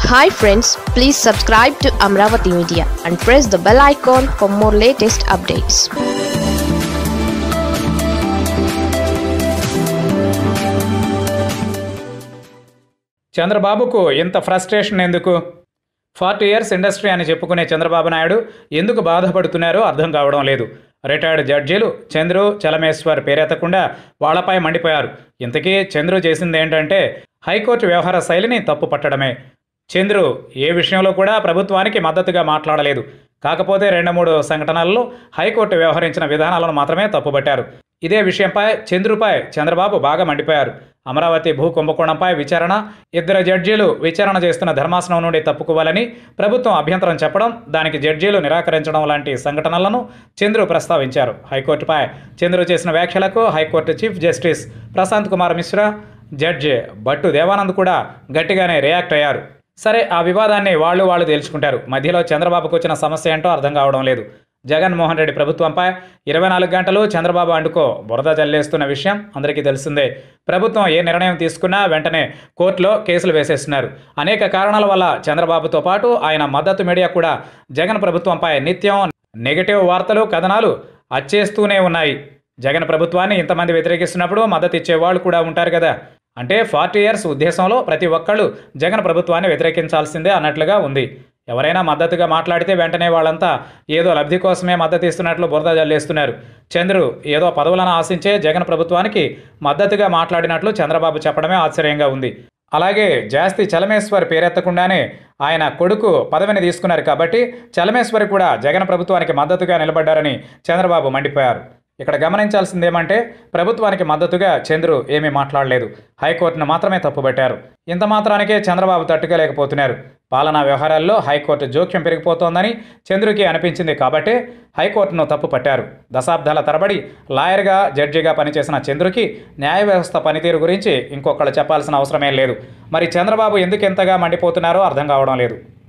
hi friends please subscribe to Amaravati media and press the bell icon for more latest updates చంద్రబాబుకు ఇంత frustration ఎందుకు forty years industry అని చెప్పుకునే చంద్రబాబు నాయుడు ఎందుకు బాధపడుతున్నారో అర్థం కావడం లేదు రిటైర్డ్ జడ్జీలు చంద్రు చలమేశ్వర్ పేరెత్తకుండా వాళ్లపై మండిపోయారు ఇంతకీ చంద్రు చేసింది ఏంటంటే హైకోర్టు వ్యవహార శైలిని తప్పు పట్టడమే చంద్రు ఏ విషయంలో కూడా ప్రభుత్వానికి మద్దతుగా మాట్లాడలేదు కాకపోతే రెండు మూడు సంఘటనల్లో హైకోర్టు వ్యవహరించిన విధానాలను మాత్రమే తప్పుపట్టారు ఇదే విషయంపై చంద్రుపై చంద్రబాబు బాగా మండిపోయారు అమరావతి భూ కుంభకోణంపై విచారణ ఇద్దరు జడ్జీలు విచారణ చేస్తున్న ధర్మాసనం నుండి తప్పుకోవాలని ప్రభుత్వం అభ్యంతరం చెప్పడం దానికి జడ్జీలు నిరాకరించడం లాంటి సంఘటనలను చంద్రు ప్రస్తావించారు హైకోర్టుపై చంద్రు చేసిన వ్యాఖ్యలకు high court chief justice Prashant Kumar Mishra judge Battu Devanand కూడా గట్టిగానే రియాక్ట్ అయ్యారు సరే ఆ వివాదాన్ని వాళ్ళు వాళ్ళు తేల్చుకుంటారు మధ్యలో చంద్రబాబుకు వచ్చిన సమస్య ఏంటో అర్థం కావడం లేదు జగన్మోహన్ రెడ్డి ప్రభుత్వంపై ఇరవై నాలుగు గంటలు చంద్రబాబు అండుకో బురద జల్లేస్తున్న విషయం అందరికీ తెలిసిందే ప్రభుత్వం ఏ నిర్ణయం తీసుకున్నా వెంటనే కోర్టులో కేసులు వేసేస్తున్నారు అనేక కారణాల వల్ల చంద్రబాబుతో పాటు ఆయన మద్దతు మీడియా కూడా జగన్ ప్రభుత్వంపై నిత్యం నెగటివ్ వార్తలు కథనాలు అచ్చేస్తూనే ఉన్నాయి జగన్ ప్రభుత్వాన్ని ఇంతమంది వ్యతిరేకిస్తున్నప్పుడు మద్దతు ఇచ్చే వాళ్ళు కూడా ఉంటారు కదా అంటే ఫార్టీ ఇయర్స్ ఉద్దేశంలో ప్రతి ఒక్కళ్ళు జగన్ ప్రభుత్వాన్ని వ్యతిరేకించాల్సిందే అన్నట్లుగా ఉంది ఎవరైనా మద్దతుగా మాట్లాడితే వెంటనే వాళ్ళంతా ఏదో లబ్ధి కోసమే మద్దతు ఇస్తున్నట్లు బురద జల్లేస్తున్నారు చంద్రు ఏదో పదవులను ఆశించే జగన్ ప్రభుత్వానికి మద్దతుగా మాట్లాడినట్లు చంద్రబాబు చెప్పడమే ఆశ్చర్యంగా ఉంది అలాగే జాస్తి చలమేశ్వర్ పేరెత్తకుండానే ఆయన కొడుకు పదవిని తీసుకున్నారు కాబట్టి చలమేశ్వరి కూడా జగన్ ప్రభుత్వానికి మద్దతుగా నిలబడ్డారని చంద్రబాబు మండిపోయారు ఇక్కడ గమనించాల్సిందేమంటే ప్రభుత్వానికి మద్దతుగా చంద్రు ఏమీ మాట్లాడలేదు హైకోర్టును మాత్రమే తప్పుబట్టారు ఇంత మాత్రానికే చంద్రబాబు తట్టుకోలేకపోతున్నారు పాలనా వ్యవహారాల్లో హైకోర్టు జోక్యం పెరిగిపోతోందని చంద్రుకి అనిపించింది కాబట్టే హైకోర్టును తప్పుపట్టారు దశాబ్దాల తరబడి లాయర్గా జడ్జిగా పనిచేసిన చంద్రుకి న్యాయ వ్యవస్థ పనితీరు గురించి ఇంకొకళ్ళు చెప్పాల్సిన అవసరమేం లేదు మరి చంద్రబాబు ఎందుకు ఎంతగా మండిపోతున్నారో అర్థం కావడం లేదు